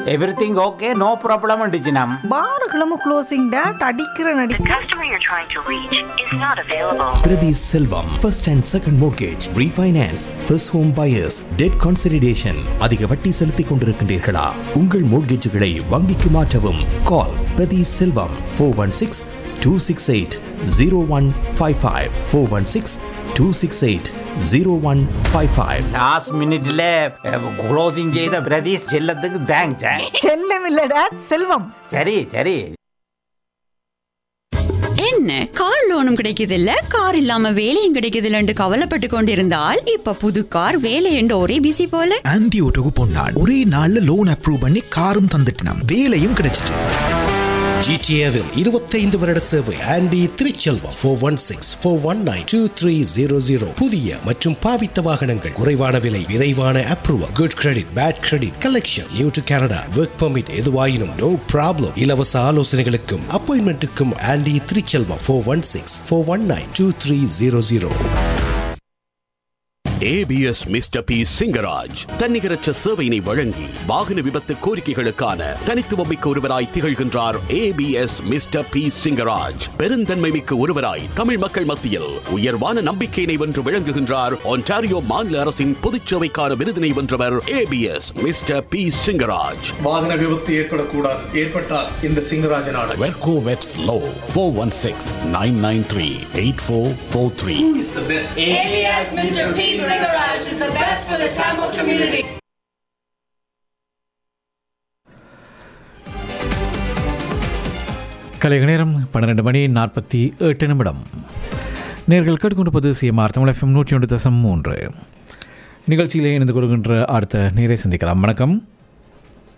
Everything okay no problem டிச்சினம் பாருகளும் closing date அடிக்கிற நடி The customer you're trying to reach is not available. Priti Selvam, first and second mortgage, refinance, first home buyers, debt consolidation. அதிக வட்டி செலுத்திக் கொண்டிருக்கின்றீர்களா உங்கள் மோட்கேஜுகளை வங்கிக்கு மாற்றவும் call Prathi Selvam four one six two six eight zero one five five four one six two six eight zero one five five last மினிட்ல closing செய்த பிரதீஷ் செல்லத்துக்கு thanks செல்லம் இல்ல டேட் செல்வம் சரி சரி என்ன கார் லோனும் கிடைக்குது இல்ல கார் இல்லாம வேலையும் கிடைக்குது இல்லன்னு கவலைப்பட்டு கொண்டிருந்தால் இப்ப புது கார் வேலை என்று ஒரே பிசி போல ஆன்டி ஓட்டோக்கு பொன்னான் ஒரே நாள்ல லோன் அப்ரூவ் பண்ணி காரும் தந்துட்டினான் வேலையும் கிடைச்சிட்டு ஜிடிஏவில் இருபத்தைந்து வருட சேவை Andy Thiruchelvam four one six four one nine two three zero zero புதிய மற்றும் பாவித்த வாகனங்கள் குறைவான விலை விரைவான approval good credit bad credit collection new to Canada work permit எதுவாயினும் நோ ப்ராப்ளம் இலவச ஆலோசனைகளுக்கும் அப்பாயின்மெண்ட்டுக்கும் Andy Thiruchelvam four one six four one nine two three zero zero ABS mister P Singaraj தன்னிகரற்ற சேவையினை வழங்கி வாகன விபத்து கோரிக்கைகளுக்கான தனித்துவமிக்க ஒருவராய் திகழ்கின்றார் ஏபிஎஸ் மிஸ்டர் பி சிங்கராஜ் பெருந்தன்மை மிக்க ஒருவராய் தமிழ் மக்கள் மத்தியில் உயர்வான நம்பிக்கையினை வென்று விளங்குகின்றார் ஒன்டாரியோ மாநில அரசின் பொதுச்சேவைக்கான விருதினை வென்றவர் ஏபிஎஸ் மிஸ்டர் பி சிங்கராஜ் வாகன விபத்து ஏற்படக்கூடாது ஏற்பட்டால் இந்த சிங்கராஜன் ஆடல் வெர்கோ வெட்ஸ் லோ four one six nine nine three eight four four three ABS Mr. P. Garage is the best for the Tamil community. கலைக நேரம் பன்னிரெண்டு மணி நாற்பத்தி எட்டு நிமிடம் நேர்கள் கேட்டுக்கொண்டிருப்பது சிஎம்ஆர் தமிழ் எஃப்எம் நூற்றி ஒன்று தசம் மூன்று நிகழ்ச்சியிலே இணைந்து கொள்கின்ற அடுத்த நேரை சந்திக்கலாம் வணக்கம்